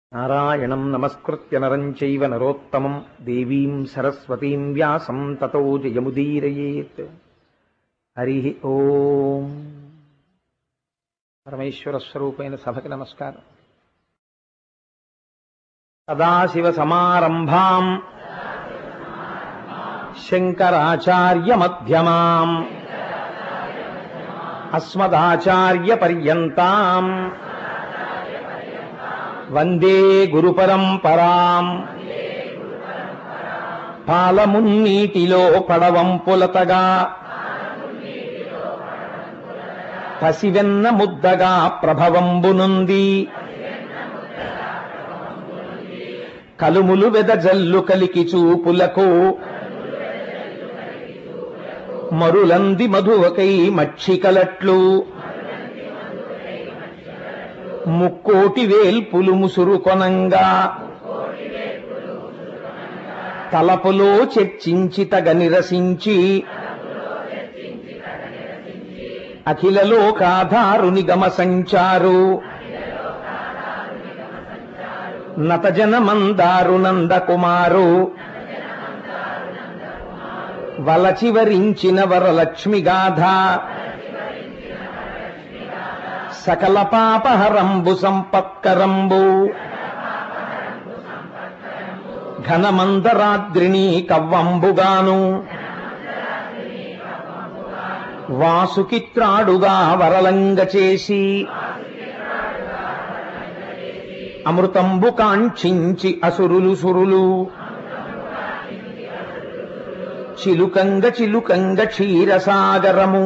నారాయణం నమస్కృత్య నరం చైవ నరోత్తమం దేవీం సరస్వతీం వ్యాసం తతో జయముదీరయేత్ హరి ఓం పరమేశ్వర స్వరూపైన సభకి నమస్కారం సదాశివ సమారంభాం శంకరాచార్య మధ్యమాం అస్మదాచార్య పర్యంతాం వందే గురు పరంపరాం పాలమున్నీటిలో పడవంపులతగా పసివెన్న ముద్దగా ప్రభవంబునుంది కలుములు వెదజల్లు కలికి చూపులకు మరులంది మధువకై మక్షికలట్లు ముక్కోటి వేల్పులు ముసురు కొనంగా తలపులో చర్చించి తగ నిరసించి అఖిల లోకాధారుని గమ సంచారు నతజన మందారు నందకుమారు వలచివరించిన వరలక్ష్మిగాథ సకల పాపహరంబు సంపత్కరంబు ఘనమందరాద్రిని కవ్వంబుగాను వాసుకిత్రాడుగా వరలంగ చేసి అమృతంబు కాంక్షించి అసురులు సురులు చిలుకంగ చిలుకంగ క్షీరసాగరము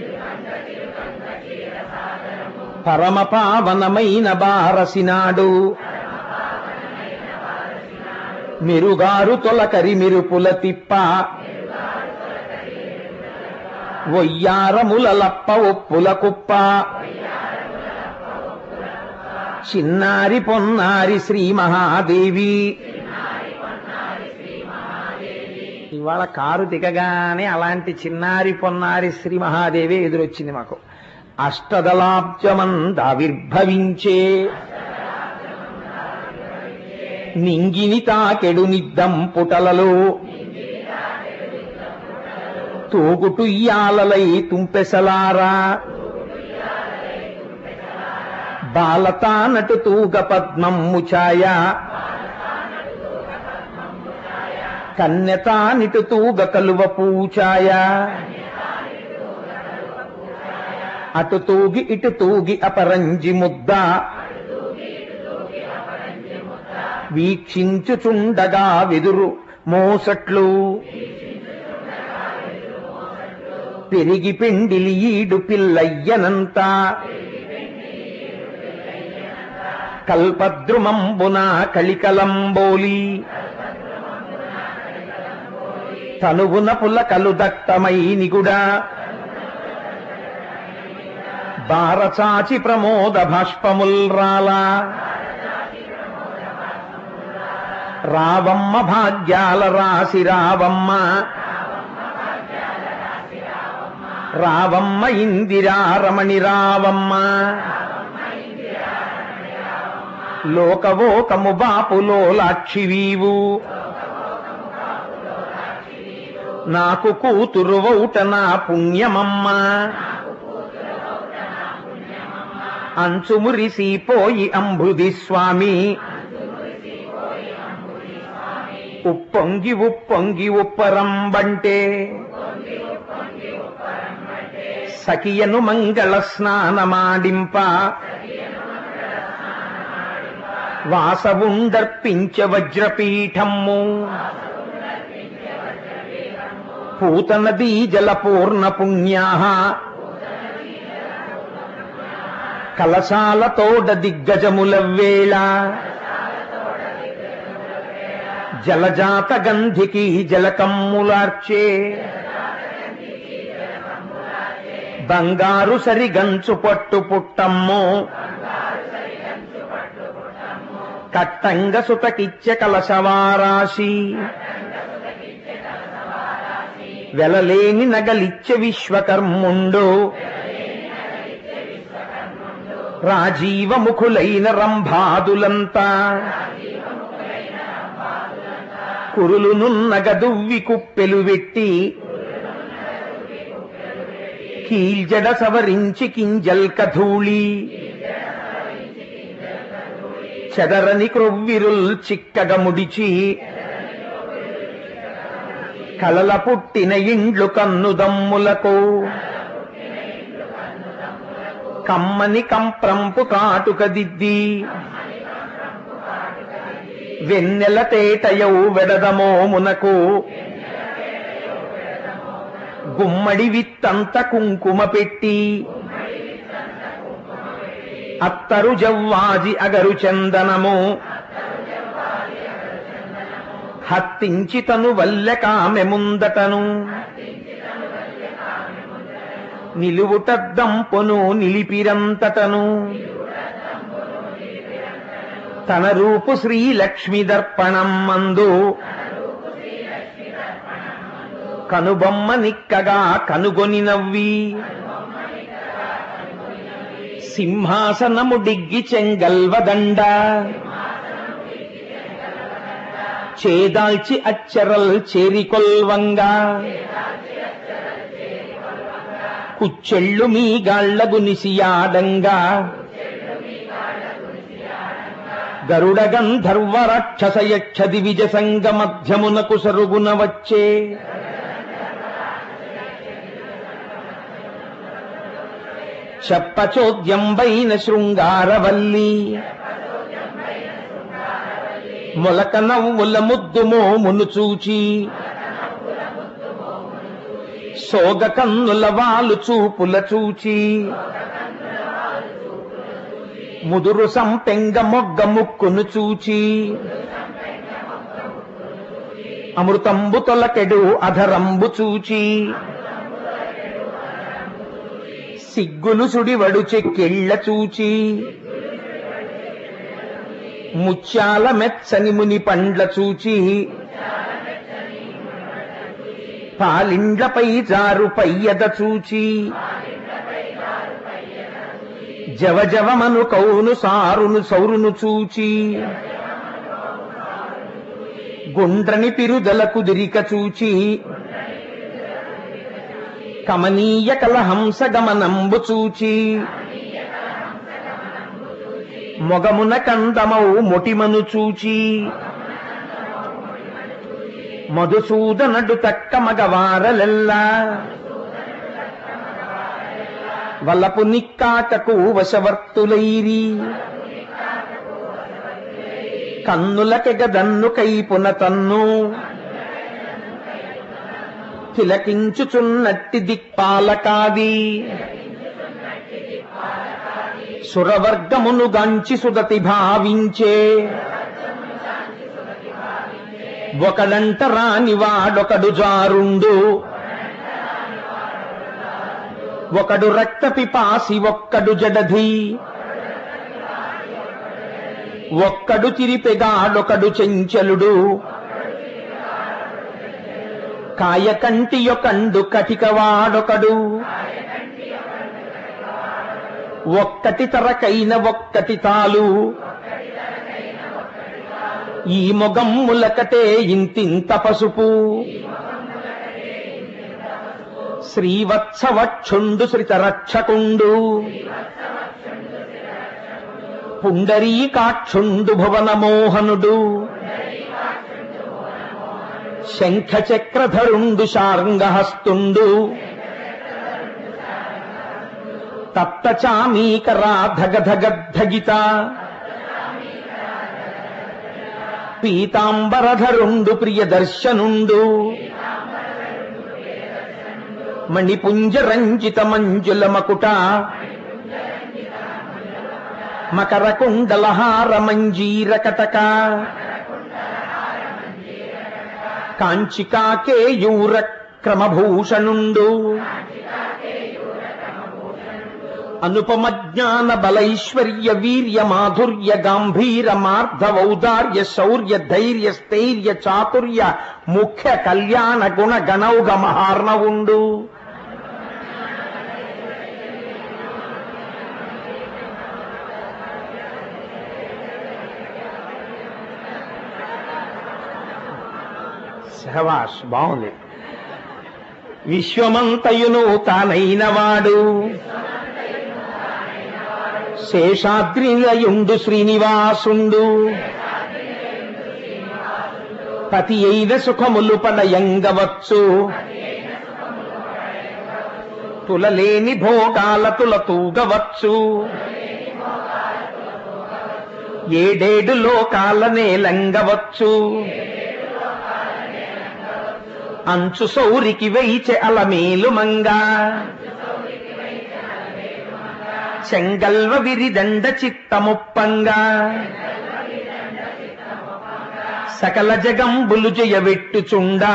పరమ పావనమైన బారసినాడు మిరుగారు తొలకరి మిరుపుల తిప్ప వొయ్యారములలప్ప ఒప్పుల కుప్ప చిన్నారి పొన్నారి శ్రీ మహాదేవి ఇవాళ కారు దిగగానే అలాంటి చిన్నారి పొన్నారి శ్రీ మహాదేవి ఎదురొచ్చింది మాకు అష్టదలాబ్జమందావిర్భవించే నింగిని తాకెడు నిద్దం పుటలలో తూగుటుయ్యాలలై తుంపెసలారా బాలతానటు తూగ పద్మం ముచాయ కన్యతానిటు తూగ కలువ పూచాయ అటు తూగి ఇటు తూగి అపరంజి ముద్ద వీక్షించుచుండగా వెదురు మోసట్లు పెరిగి పిండిలి ఈడు పిల్లయ్యనంత కల్పద్రుమంబున కలికలంబోలి తనువున పులకలు దట్టమై నిగుడా బారచాచి ప్రమోద భాష్పముల్రాలా రావమ్మ భాగ్యాల రాసి రావమ్మ రావమ్మ ఇందిరా రమణి రావమ్మ లోకవోకము బాపులో లాక్షివీవు నాకు కూతురు వౌట నా పుణ్యమమ్మ అంచుమురిసిపోయి అంబుది స్వామి ఉప్పొంగి ఉప్పొంగి ఉప్పరంబంటే సఖియను మంగళ స్నానమాడింప వాసవుండర్పించ వజ్రపీఠమ్ము పూతనదీ జలపూర్ణ పుణ్యా కలశాలతోడ దిగ్గజముల వేళ జలజాత గంధికి జలకమ్ములార్చే బంగారు సరిగంచు పట్టు పుట్టమ్ము కట్టంగ సుతకిచ్చ కలశవారాశి వెలలేని నగలిచ్చ విశ్వకర్ముండు రాజీవముఖులైన రంభాదులంతా కురులునున్నగదువ్వి కుప్పెలు వెట్టి కీల్జడ సవరించి కింజల్క ధూళి చెదరని క్రొవ్విరుల్ చిక్కగ ముడిచి కలల పుట్టిన ఇండ్లు కన్నుదమ్ములకు కమ్మని కంప్రంపు కాటుక దిద్ది వెన్నెల తేటయౌ వెడదమోమునకు గుమ్మడి విత్తంత కుంకుమ పెట్టి అత్తరు జవ్వాజి అగరు చందనము హత్తించి తను వల్లె కామె ముందటను నిలువుటద్దంపును నిలిపిరంతటను తన రూపు శ్రీలక్ష్మి దర్పణం మందు కనుబొమ్మ నిక్కగా కనుగొని నవ్వి సింహాసనము డిగ్గి చెంగల్వదండ చేదాల్చి అచ్చరల్ చేరికొల్వంగా కుచ్చెళ్ళు మీ గాళ్లగు నిసియాడంగా గరుడ గంధర్వ రాక్షస యక్ష దివిజ సంగ మధ్యమునకు సరుగున వచ్చే చెప్పచోద్యంబైన శృంగారవల్లి మొలక నవ్వుల ముద్దు మోమును చూచి సోగ కన్నుల వాలు చూపుల చూచి ముదురు సంపెంగ మొగ్గ ముక్కును చూచి అమృతంబు తొలకెడు అధరంబు చూచి సిగ్గులు సుడివడు చెక్కిళ్ళ చూచి ముత్యాల మెచ్చని ముని పండ్ల చూచి పాలిండ్లపై జారు పయ్యద చూచి జవజవమను కౌను సారును సౌరును చూచి గుండ్రని పిరుదల కుదిరిక చూచి కమనీయ కలహంస గమనంబు చూచి మొగమున కందమౌ మొటిమను చూచి మధుసూదనడు తక్క మగవారలెల్లా వలపు నిక్కాకకు వశవర్తులైరి కన్నులకెగదన్ను కైపున తన్ను తిలకించుచున్నట్టి దిక్పాలకాది సురవర్గమును గాంచి సుదతి భావించే ఒకడంట రాని వాడొకడు జారుండు ఒకడు రక్త పిపాసి ఒక్కడు జడధి ఒక్కడు తిరిపెగాడొకడు చెంచలుడు కాయకంటి యొకండు కటికవాడొకడు ఒక్కటి తరకైన ఒక్కటి తాలు ఈ మొగం ములకటే ఇంతింత పసుపు శ్రీవత్సవక్షుండు శ్రితరక్షకుండు పుండరీకాక్షుండు భువనమోహనుడు శంఖచక్రధరుండు శార్ంగహస్తుండు తప్తచామీకరాధగధగద్ధగిత పీతాంబరధరుండు ప్రియదర్శనుండు మణిపుంజ రంజిత మంజుల మకుట మకర కుండలహార మంజీర కటక కాంచికాకేయూర క్రమభూషణుండు అనుపమ జ్ఞాన బలైశ్వర్య వీర్య మాధుర్య గాంభీర మార్ధవౌదార్య శౌర్య ధైర్య స్థైర్య చాతుర్య ముఖ్య కళ్యాణ గుణ గణౌగ సహవాస్ బాగుంది విశ్వమంతయును తానైన వాడు శేషాద్రిలయుండు శ్రీనివాసుండు పతి అయిన సుఖములు పడయంగవచ్చు తులలేని భోగాల తుల తూగవచ్చు ఏడేడు లోకాల నేలంగవచ్చు అంచు సౌరికి వైచె అలమేలు మంగా చెంగల్వ విరిదండ చిత్తముప్పంగా సకల జగంబులు జయవెట్టుచుండా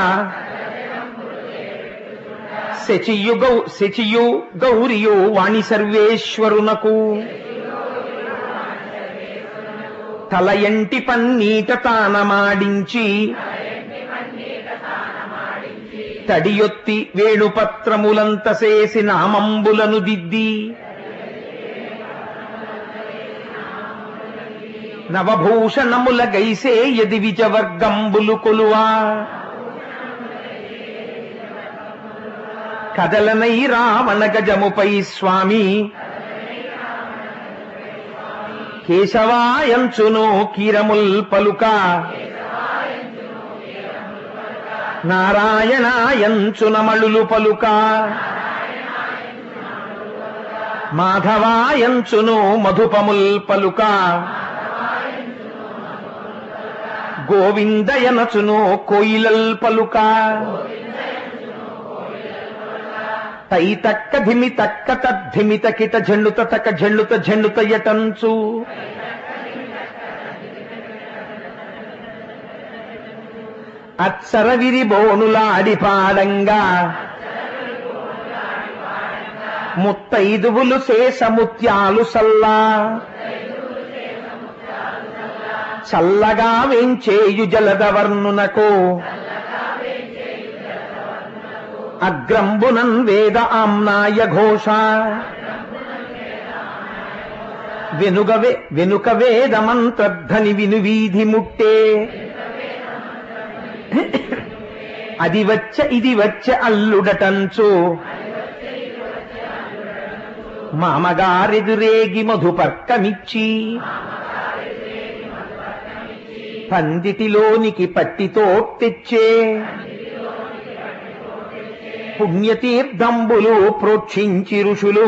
శచియు గౌ శచియు గౌరియు వాణి సర్వేశ్వరునకు తలయంటి పన్నీట తానమాడించి తడియొత్తి వేణుపత్రములంత చేసి నామంబులను దిద్ది నవభూషణముల గైసే యది విజవర్గంబులు కొలువా కదలనై రావణ గజముపై స్వామి కేశవాయంచును కీరముల్ పలుక నారాయణాయంచునమళులు పలుక మాధవాయంచును మధుపముల్ పలుక గోవిందయనచును కోయిలల్ పలుక తై తక్క ధిమి తక్క తద్ధిమిత కిట ఝండుత తక ఝండుత ఝండుత యటంచు అచ్చర విరి బోనులాడి పాడంగా ముత్తైదువులు శేషముత్యాలు సల్లా చల్లగా వేంచేయు జలదవర్ణునకు అగ్రంబునన్ వేద ఆమ్నాయ ఘోష వెనుగవే వెనుక వేద మంత్రధ్వని విను వీధి ముట్టే అది వచ్చ ఇది వచ్చ అల్లుడటంచు మామగారెదురేగి మధుపర్కమిచ్చి పందిటిలోనికి పట్టితో తెచ్చే పుణ్యతీర్థంబులు ప్రోక్షించి ఋషులు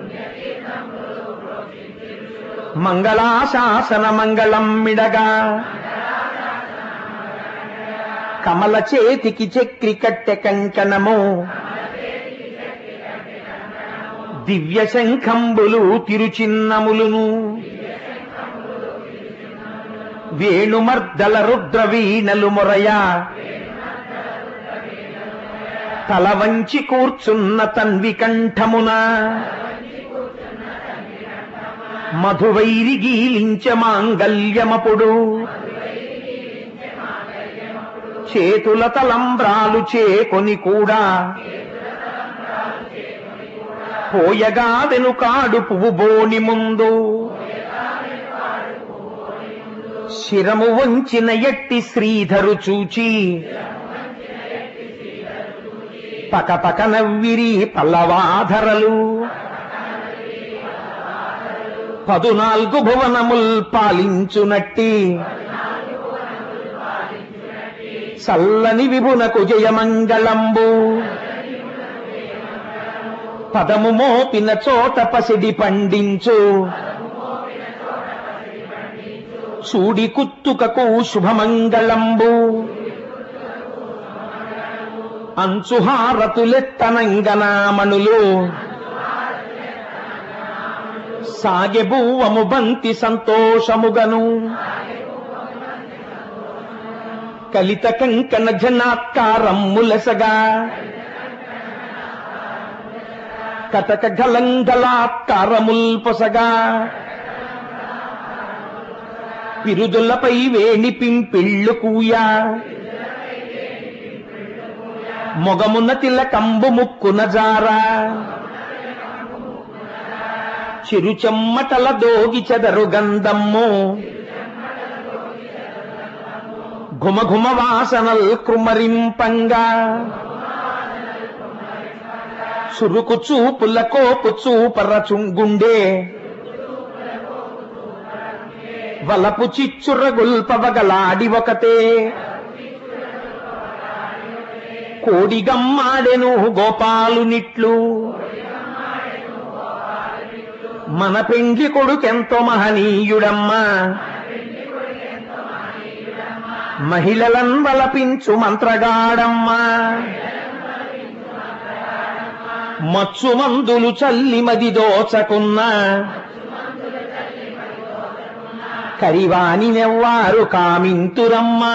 మంగళాశాసన మంగళం మిడగా కమల చేతికి చక్రి కట్టె కంకణము దివ్య శంఖంబులు తిరుచిన్నములును వేణుమర్దల రుద్ర వీణలు మొరయ తల వంచి కూర్చున్న తన్వి కంఠమున మధువైరి గీలించ మాంగల్యమపుడు చేతుల తలంబ్రాలు చేకొని కూడా పోయగా వెనుకాడు పువ్వు బోని ముందు శిరము వంచిన ఎట్టి శ్రీధరు చూచి పకపక నవ్విరి పల్లవాధరలు పదునాలుగు భువనముల్ పాలించునట్టి చల్లని విభునకు జయమంగళంబు పదము మోపిన చోట పసిడి పండించు చూడి కుత్తుకకు శుభమంగళంబు అంచుహారతులెత్తనంగనామణులు సాగెబువ్వము బంతి సంతోషముగను కలిత కంకణ జనాత్కారమ్ములసగా కటక గలంగలాత్కారముల్ పొసగా పిరుదులపై వేణి పింపిళ్ళు కూయా మొగమున తిలకంబు ముక్కున జారా చిరుచెమ్మటల దోగి చెదరు గంధమ్ము ఘుమఘుమ వాసనల్ కృమరింపంగా చురుకు చూపుల కోపు చూపరచుంగుండే వలపు చిచ్చురగుల్పవగలాడి ఒకతే కోడిగమ్మాడెను గోపాలునిట్లు మన పెండ్లి కొడుకెంతో మహనీయుడమ్మా మహిళలన్ వలపించు మంత్రగాడమ్మా మచ్చు మందులు చల్లి మది దోచకున్నా కరివాని నెవ్వారు కామింతురమ్మా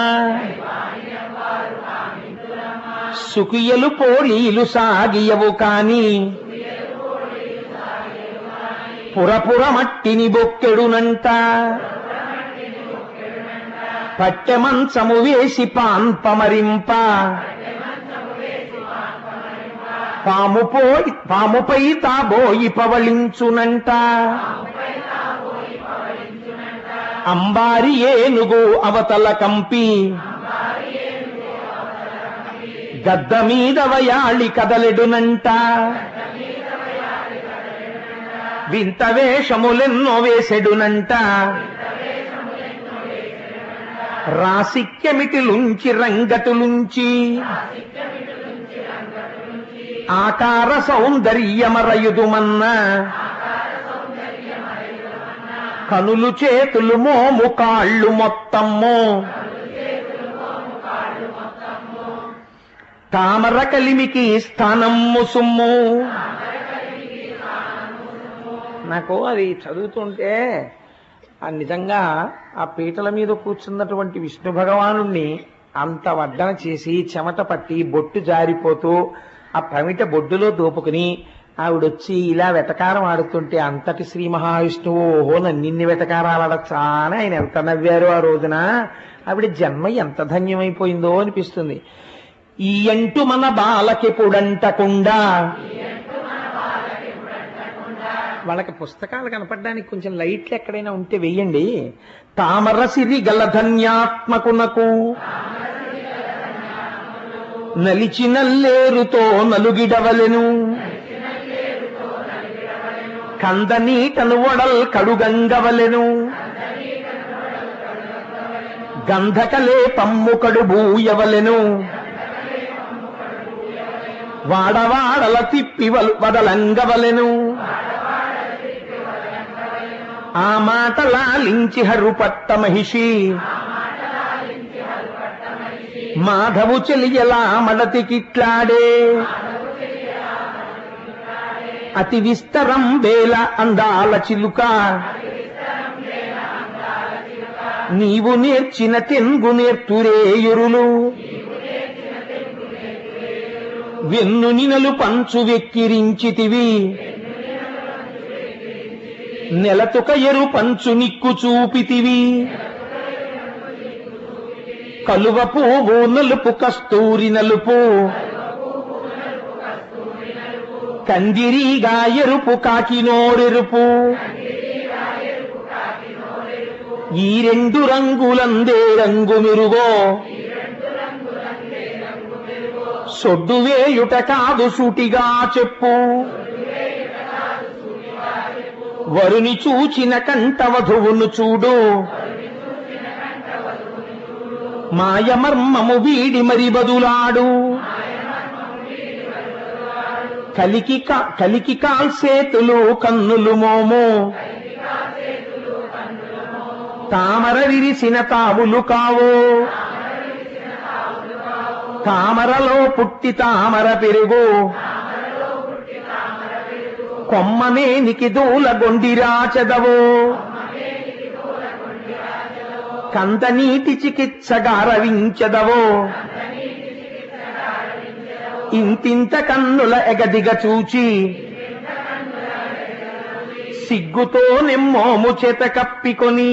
సుఖియలు పోలీలు సాగియవు కాని పురపుర మట్టిని బొక్కెడునంట పట్టె మంచము వేసి పాన్పమరింప పాము పోయి పాముపై తాబోయి పవళించునంట అంబారి ఏనుగు అవతల కంపి గద్ద మీద వయాళి కదలెడునంట వింత వేషములెన్నో వేసెడునంట రాసిక్యమిటిలుంచి రంగటులుంచి ఆకార సౌందర్యమరయుదుమన్న కనులు చేతులు మోము కాళ్ళు మొత్తము తామర కలిమికి స్థానము సుమ్ము నాకు అది చదువుతుంటే ఆ నిజంగా ఆ పీటల మీద కూర్చున్నటువంటి విష్ణు భగవానుణ్ణి అంత వడ్డన చేసి చెమట పట్టి బొట్టు జారిపోతూ ఆ పమిట బొడ్డులో దోపుకుని ఆవిడొచ్చి ఇలా వెటకారం ఆడుతుంటే అంతటి శ్రీ మహావిష్ణువు ఓహో నన్నిన్ని వెటకారాలు ఆడచ్చా అని ఆయన ఎంత నవ్వారు ఆ రోజున ఆవిడ జన్మ ఎంత ధన్యమైపోయిందో అనిపిస్తుంది ఈ అంటు మన బాలకెప్పుడంటకుండా వాళ్ళకి పుస్తకాలు కనపడడానికి కొంచెం లైట్లు ఎక్కడైనా ఉంటే వెయ్యండి తామర సిరి గల ధన్యాత్మకునకు నలిచి నల్లేరుతో నలుగిడవలెను కందనీటను వడల్ కడుగంగవలెను గంధకలే పమ్ము కడుబూయవలెను వాడవాడల తిప్పి వల్- వదలంగవలెను ఆ మాట లాలించి హరుపట్ట మహిషి మాధవు చెలియలా మడతికిట్లాడే అతి విస్తరం వేల అందాల చిలుక నీవు నేర్చిన తెంగు నేర్తురేయురులు వెన్ను నినలు పంచు వెక్కిరించితివి నెలతుక ఎరు పంచు నిక్కు చూపితివి కలువ పువ్వు నలుపు కస్తూరి నలుపు కందిరీగా ఎరుపు కాకినోరెరుపు ఈ రెండు రంగులందే రంగు మెరుగో సొడ్డు వేయుట కాదు సూటిగా చెప్పు వరుని చూచిన కంట వధువును చూడు మాయమర్మము వీడి మరి బదులాడు కలికి కా- కలికి కాల్సేతులు కన్నులు మోము తామర విరిసిన తావులు కావు తామరలో పుట్టి తామర పెరుగు కొమ్మనేనికి దూల గొండిరా చెదవు కంద నీటి చికిత్సగారవించదవో ఇంతింత కన్నుల ఎగదిగ చూచి సిగ్గుతో నెమ్మోము చేత కప్పికొని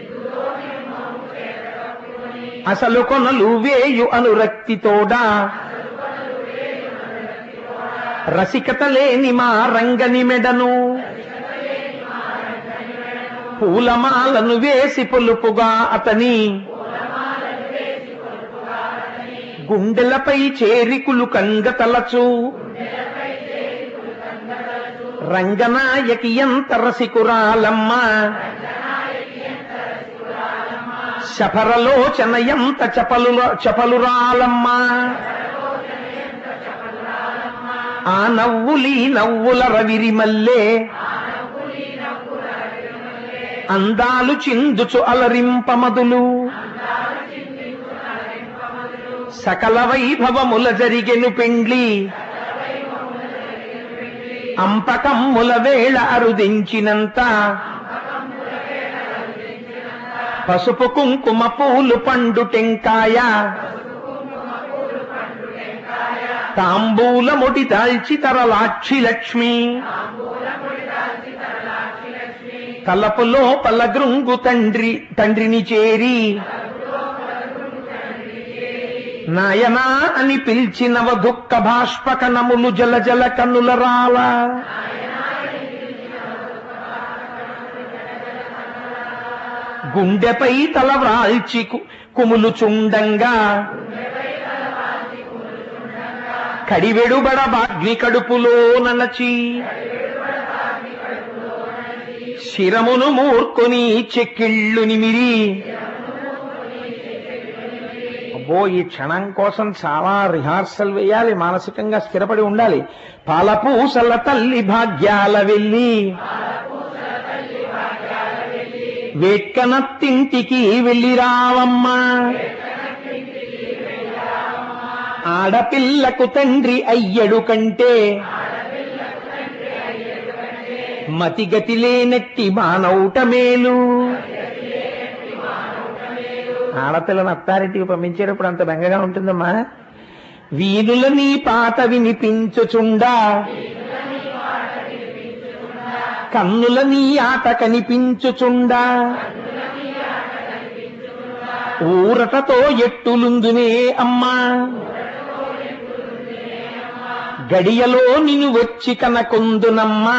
అసలు కొనలు వేయు అనురక్తితోడా రసికత లేని మా రంగని మెడను పూలమాలను వేసి పులుపుగా అతని గుండెలపై చేరికులు కంగ తలచు రంగనాయకి ఎంత రసికురాలమ్మ శపరలోచన ఎంత చపలు చపలురాలమ్మ ఆ నవ్వులి నవ్వుల రవిరి మల్లే అందాలు చిందుచు అలరింపమదులు సకల వైభవముల జరిగెను పెండ్లి అంపకమ్ముల వేళ అరుదించినంత పసుపు కుంకుమ పూలు పండు టెంకాయ తాంబూల ముడి దాల్చి తరలాక్షి లక్ష్మి తలపులో పలగృంగు తండ్రి తండ్రిని చేరి నాయనా అని పిలిచినవ దుఃఖ బాష్పకనములు జల జల కన్నుల రాల గుండెపై తల వ్రాల్చి కు- కుములు చుండంగా కడివెడుబడ బాగ్ని కడుపులో నలచి శిరమును మూర్కొని చెక్కిళ్ళు నిమిరి అబ్బో ఈ క్షణం కోసం చాలా రిహార్సల్ వేయాలి మానసికంగా స్థిరపడి ఉండాలి పాలపూసల తల్లి భాగ్యాల వెళ్ళి వేట్కనత్తింటికి వెళ్ళి రావమ్మా ఆడపిల్లకు తండ్రి అయ్యడు కంటే మతిగతి లేనట్టి మానవుట మేలు ఆడపిల్లని అత్తారింటికి పంపించేటప్పుడు అంత బెంగగా ఉంటుందమ్మా వీణుల నీ పాట వినిపించుచుండా కన్నుల నీ ఆట కనిపించుచుండా ఊరటతో ఎట్టులుందునే అమ్మా గడియలో నిన్ను వచ్చి కనకొందునమ్మా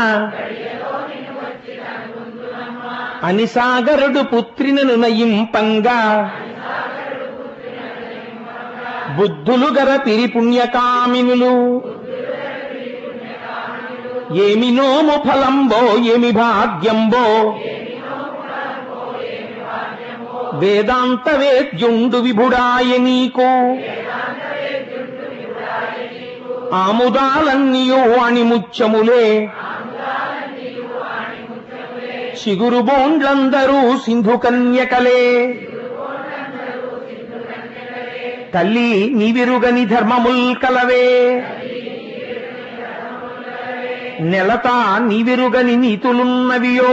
అనిసాగరుడు పుత్రినను నయింపంగా బుద్ధులు గర పిరి పుణ్యకామినులు ఏమి నోము ఫలంబో ఏమి భాగ్యంబో వేదాంత వేద్యుండు విభుడాయ నీకు ఆముదాలన్నీయో అణిముత్యములే చిగురు బోండ్లందరూ సింధు కన్యకలే తల్లి నీవిరుగని ధర్మముల్ కలవే నెలత నీవిరుగని నీతులున్నవియో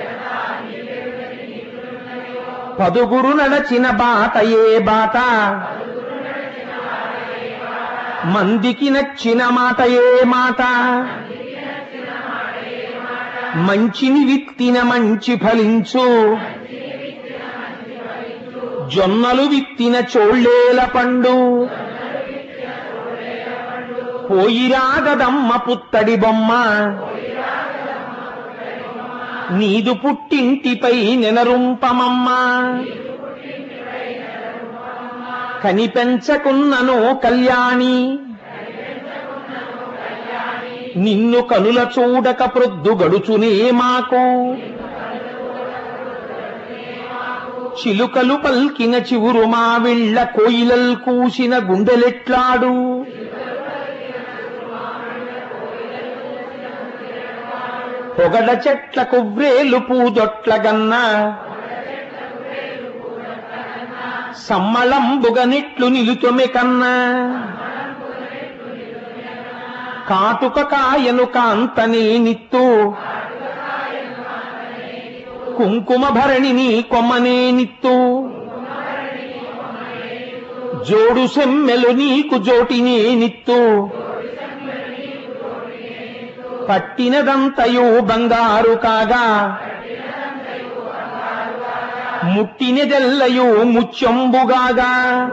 పదుగురు నడచిన బాట ఏ బాట మందికి నచ్చిన మాట ఏ మాట మంచిని విత్తిన మంచి ఫలించు జొన్నలు విత్తిన చోళ్ళేల పండు పోయిరాగదమ్మ పుత్తడి బొమ్మ నీదు పుట్టింటిపై నెనరుంపమమ్మ కనిపెంచకున్నను కళ్యాణి నిన్ను కనుల చూడక ప్రొద్దు గడుచునే మాకు చిలుకలు పల్కిన చివురు మావిళ్ళ కోయిలల్ కూసిన గుండెలెట్లాడు పొగడ చెట్ల కువ్రేలు పూదొట్ల గన్న సమ్మళంబుగనిట్లు నిలుతొమె కన్నా కాటుక కాయను కాంతనే నిత్తు కుంకుమ భరణిని కొమ్మనే నిత్తు జోడు సెమ్మెలు నీకు జోటినే నిత్తు పట్టినదంతయు బంగారు కాగా ముట్టినదెల్లయు ముత్యంబుగాగా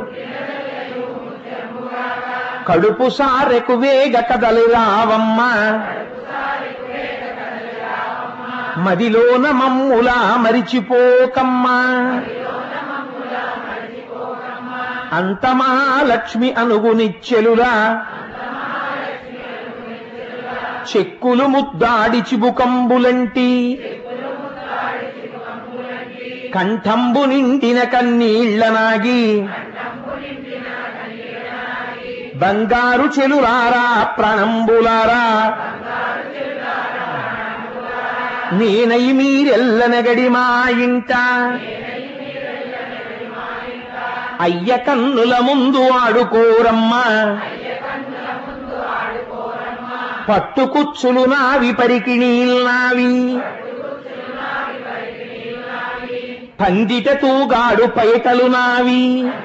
కడుపు సారెకు వేగ కదలి రావమ్మ మదిలోన మమ్ములా మరిచిపోకమ్మా అంత మహాలక్ష్మి అనుగునిచ్చెలులా చెక్కులు ముద్దాడి చిబుకంబులంటి కంఠంబు నిండిన కన్నీళ్ల నాగి బంగారు చెలులారా ప్రణంబులారా నేనై మీరెల్లనగడి మా ఇంట అయ్య కన్నుల ముందు ఆడుకోరమ్మా పట్టుకుచ్చులు నావి పరికిణీల్ నావి పందిట తూగాడు పైటలు నావి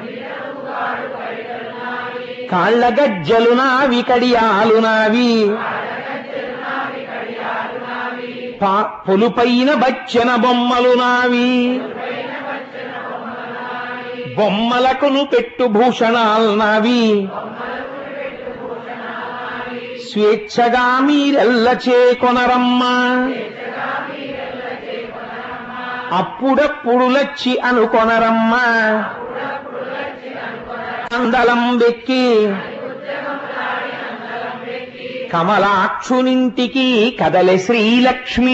కాళ్ళ గజ్జలు నావి కడియాలు నావి పా- పొలుపైన బచ్చన బొమ్మలు నావి బొమ్మలకును పెట్టు భూషణాలు నావి స్వేచ్ఛగా మీరెల్ల చేకొనరమ్మా అప్పుడప్పుడు లచ్చి అనుకొనరమ్మా అందలం వెక్కి కమలాక్షునింటికి కదలె శ్రీలక్ష్మి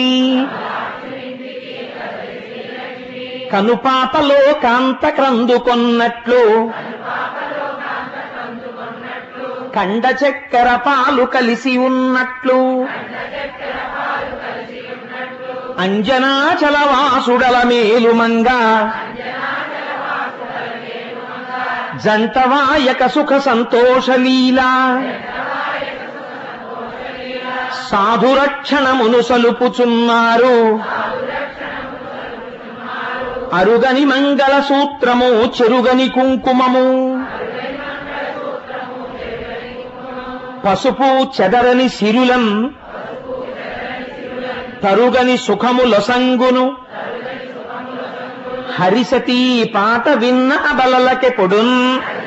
కనుపాపలో కాంత క్రందుకొన్నట్లు కండ చక్కెర పాలు కలిసి ఉన్నట్లు అంజనాచలవాసుడల మేలుమంగా జంటవాయక సుఖ సంతోషలీలా సాధురక్షణమును సలుపుచున్నారు అరుగని మంగళ సూత్రము చెరుగని కుంకుమము పసుపు చెదరని సిరులం తరుగని సుఖము లొసంగును హరిసతీ పాట విన్న అబలలకె పొడున్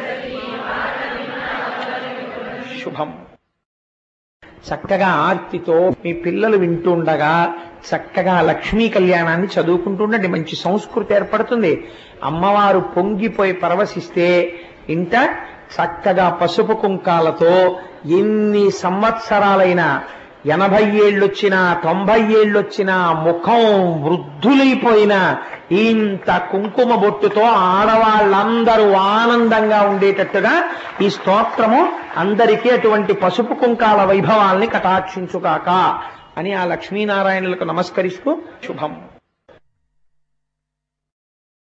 శుభం చక్కగా ఆర్తితో మీ పిల్లలు వింటుండగా చక్కగా లక్ష్మీ కళ్యాణాన్ని చదువుకుంటుండండి మంచి సంస్కృతి ఏర్పడుతుంది అమ్మవారు పొంగిపోయి పరవశిస్తే ఇంట చక్కగా పసుపు కుంకాలతో ఎన్ని సంవత్సరాలైనా ఎనభై ఏళ్ళొచ్చినా తొంభై ఏళ్ళొచ్చినా ముఖం వృద్ధులైపోయినా ఇంత కుంకుమ బొట్టుతో ఆడవాళ్ళందరూ ఆనందంగా ఉండేటట్టుగా ఈ స్తోత్రము అందరికీ అటువంటి పసుపు కుంకాల వైభవాల్ని కటాక్షించుగాక అని ఆ లక్ష్మీనారాయణులకు నమస్కరిస్తూ శుభం